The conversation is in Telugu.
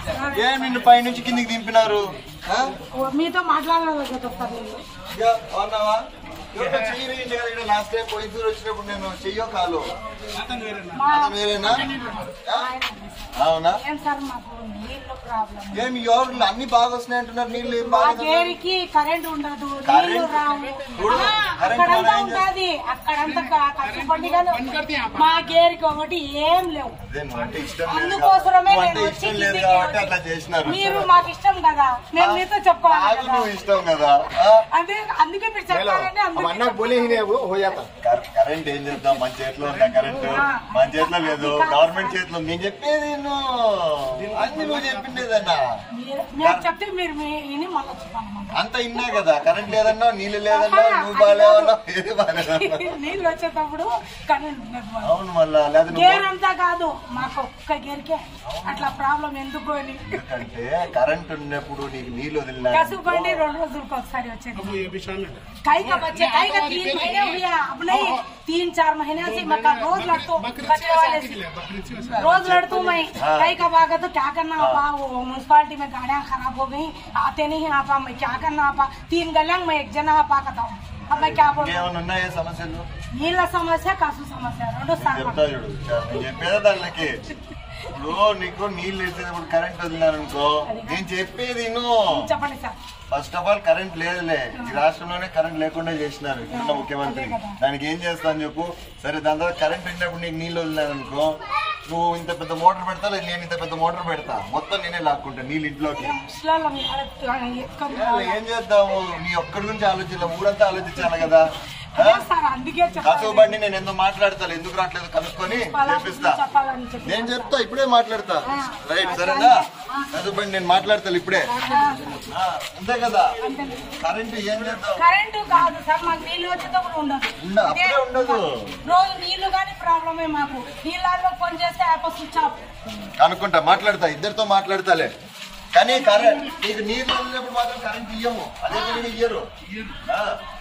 ఏం నిన్ను పైనుంచి కిందికి దింపినారు ఆ? మీతో మాట్లాడాలి కదా సార్ నేను. ఇక బాగున్నావా ఎవరో చెయ్యి వేయండి కదా ఇక్కడ లాస్ట్ టైం పోయిన వచ్చినప్పుడు నేను చెయ్యో కాలు మా అతను వేరేనా ఆ? అవునా ఏం సార్ మాకు నీళ్ళు ప్రాబ్లం ఏమి ఎవరు అన్ని బాగా వస్తున్నాయి అంటున్నారు నీళ్ళు ఏం మా బాగా గేరికి కరెంట్ ఉండదు నీళ్లు కరెంట్ రావు చూడు, ఆ, కరెంట్ అక్కడంతా రాదు. ఉంటది అక్కడంతా క- కట్టుబడి కానీ మా గేరికి ఒకటి ఏం లేవు అదే నువ్వు అంటే ఇష్టం లేదు అందుకోసమే నువ్వు అంటే నేను వచ్చి ఇష్టం లేదు కిందికి కాబట్టి వచ్చి- అట్లా చేసినారు మీరు మాకు ఇష్టం కదా మేము మీతో చెప్పుకోవాలి నాకు కదా నువ్వు ఇష్టం కదా ఆ? అదే అందుకే మీరు చెప్పాలని अब अन्ना बोले ही नहीं वो हो जाता కర- కరెంట్ ఏం చేద్దాం మన చేతిలో ఉందా కరెంట్ మన చేతిలో లేదు గవర్నమెంట్ చేతిలో ఉంది. నేను చెప్పేది విను. అన్ని నువ్వు చెప్పిండేదన్నా మీరు- మేము చెప్తే మీరు మీ విని మళ్ళీ చెప్పాలన్నమాట అంత ఇన్నా కదా కరెంట్ లేదన్నా నీళ్ళు లేదన్నా నువ్వు బాగాలేవన్నా ఏది బాగాలేదన్నా నీళ్ళు వచ్చేటప్పుడు కరెంట్ ఉండదు మాకు. అవును మళ్ళా లేదా నువ్వు గేర్ అంతా కాదు మాకు ఒక్క గేరికే అట్లా ప్రాబ్లం ఎందుకు అని ఎందుకంటే కరెంట్ ఉన్నప్పుడు నీకు నీళ్ళు వదిలినా కసుపు బండి రెండు రోజులకు ఒకసారి వచ్చేది कई का बच्चे कई का तीन महीने हुए हैं। अब नहीं तीन चार महीने से मैं कल रोज लड़तू बच्चे वाले से रोज लड़तू मैं कई का भागा तो क्या करना आपा वो म्यूनसिपालिटी में गाड़ियां खराब हो गई आते नहीं हैं आपा मैं क्या करना आपा तीन गलियां में एक जना आपा कहता हूँ अब मैं क्या बोलूं ఇంకేమైనా ఉన్నాయా సమస్యలు నీళ్ళ సమస్య కసు సమస్య రెండు సార్ చెప్తా చూడు నేను చెప్పేదా దానికి ఇప్పుడు నీకు నీళ్ళు వేసేటప్పుడు కరెంట్ వదిలినాను అనుకో నేను చెప్పేది నువ్వు చెప్పండి sir first of all current లేదులే ఈ రాష్ట్రంలోనే కరెంట్ లేకుండా చేసినారు ఇప్పుడున్న ముఖ్యమంత్రి దానికి ఏం చేస్తాను చెప్పు సరే దాని తర్వాత కరెంట్ ఉన్నప్పుడు నీకు నీళ్ళు వదిలినాను అనుకో నువ్వు ఇంత పెద్ద మోటార్ పెడతా లేదా నేను ఇంత పెద్ద మోటార్ పెడతా మొత్తం నేనే లాక్కుంటా నీళ్ళు ఇంట్లోకి ముసలాళ్ళ మీద ఎక్కువ ఇవాళ ఏం చేద్దాము నీ ఒక్కడి గురించి ఆలోచించాలి ఊరంతా ఆలోచించాలి కదా ఆ? అదే సార్ అందుకే కాసు చెప్పాలి బండి నేను ఎందుకు మాట్లాడతాను ఎందుకు రావట్లేదు కనుక్కొని చేపిస్తా చెప్పాలని చెప్పి నేను చెప్తా ఇప్పుడే మాట్లాడతా రైట్ సరేనా కాసు బండి నేను మాట్లాడతాను ఇప్పుడే ఆ, అంతే కదా కరెంట్ ఏం చేద్దాం కరెంటు కాదు సార్ మాకు నీళ్ళు వచ్చేటప్పుడు ఉండదు ఉండ- అప్పుడే ఉండదు రోజు నీళ్లు కానీ ప్రాబ్లమే మాకు నీళ్ళలో ఫోన్ చేస్తే యాప్ స్విచ్ ఆఫ్ అనుకుంటా మాట్లాడతా ఇద్దరితో మాట్లాడతాలే కానీ కరెంట్ నీకు నీళ్ళు వదిలినప్పుడు మాత్రం కరెంట్ ఇయ్యము అదే పనిగా ఇయ్యరు ఆ,